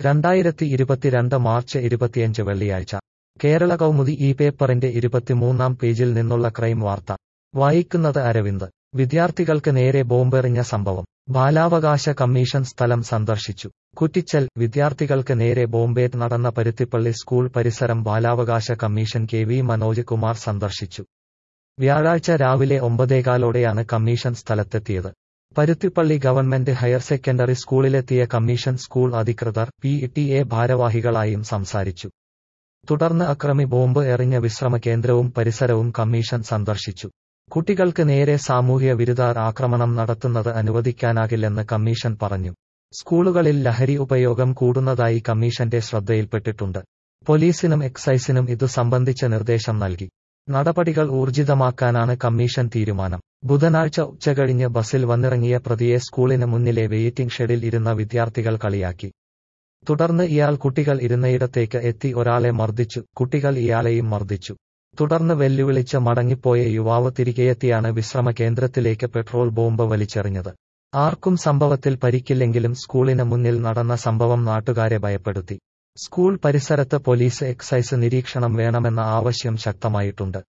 രണ്ടായിരത്തി ഇരുപത്തിരണ്ട് മാർച്ച് ഇരുപത്തിയഞ്ച് വെള്ളിയാഴ്ച കേരള കൗമുദി ഈ പേപ്പറിന്റെ ഇരുപത്തിമൂന്നാം പേജിൽ നിന്നുള്ള ക്രൈം വാർത്ത വായിക്കുന്നത് അരവിന്ദ് വിദ്യാർത്ഥികൾക്ക് നേരെ ബോംബെറിഞ്ഞ സംഭവം ബാലാവകാശ കമ്മീഷൻ സ്ഥലം സന്ദർശിച്ചു കുറ്റിച്ചൽ വിദ്യാർത്ഥികൾക്ക് നേരെ ബോംബേറ്റ് നടന്ന പരുത്തിപ്പള്ളി സ്കൂൾ പരിസരം ബാലാവകാശ commission K V Manoj Kumar സന്ദർശിച്ചു വ്യാഴാഴ്ച രാവിലെ ഒമ്പതേകാലോടെയാണ് കമ്മീഷൻ സ്ഥലത്തെത്തിയത് പരുത്തിപ്പള്ളി ഗവൺമെന്റ് ഹയർ സെക്കൻഡറി സ്കൂളിലെത്തിയ കമ്മീഷൻ സ്കൂൾ അധികൃതർ പി ടി എ ഭാരവാഹികളായും സംസാരിച്ചു തുടർന്ന് അക്രമി ബോംബ് എറിഞ്ഞ വിശ്രമ കേന്ദ്രവും പരിസരവും കമ്മീഷൻ സന്ദർശിച്ചു കുട്ടികൾക്ക് നേരെ സാമൂഹ്യ വിരുദ്ധർ ആക്രമണം നടത്തുന്നത് അനുവദിക്കാനാകില്ലെന്ന് കമ്മീഷൻ പറഞ്ഞു സ്കൂളുകളിൽ ലഹരി ഉപയോഗം കൂടുന്നതായി കമ്മീഷന്റെ ശ്രദ്ധയിൽപ്പെട്ടിട്ടുണ്ട് പോലീസിനും എക്സൈസിനും ഇതു സംബന്ധിച്ച നിർദ്ദേശം നൽകി നടപടികൾ ഊർജിതമാക്കാനാണ് കമ്മീഷൻ തീരുമാനം ബുധനാഴ്ച ഉച്ചകഴിഞ്ഞ് ബസിൽ വന്നിറങ്ങിയ പ്രതിയെ സ്കൂളിന് മുന്നിലെ വെയിറ്റിംഗ് ഷെഡിൽ ഇരുന്ന വിദ്യാർത്ഥികൾ കളിയാക്കി തുടർന്ന് ഇയാൾ കുട്ടികൾ ഇരുന്നയിടത്തേക്ക് എത്തി ഒരാളെ മർദ്ദിച്ചു കുട്ടികൾ ഇയാളെയും മർദ്ദിച്ചു തുടർന്ന് വെല്ലുവിളിച്ച് മടങ്ങിപ്പോയ യുവാവ് തിരികെയെത്തിയാണ് വിശ്രമ കേന്ദ്രത്തിലേക്ക് പെട്രോൾ ബോംബ് വലിച്ചെറിഞ്ഞത് ആർക്കും സംഭവത്തിൽ പരിക്കില്ലെങ്കിലും സ്കൂളിന് മുന്നിൽ നടന്ന സംഭവം നാട്ടുകാരെ ഭയപ്പെടുത്തി സ്കൂൾ പരിസരത്ത് പോലീസ് എക്സൈസ് നിരീക്ഷണം വേണമെന്ന ആവശ്യം ശക്തമായിട്ടുണ്ട്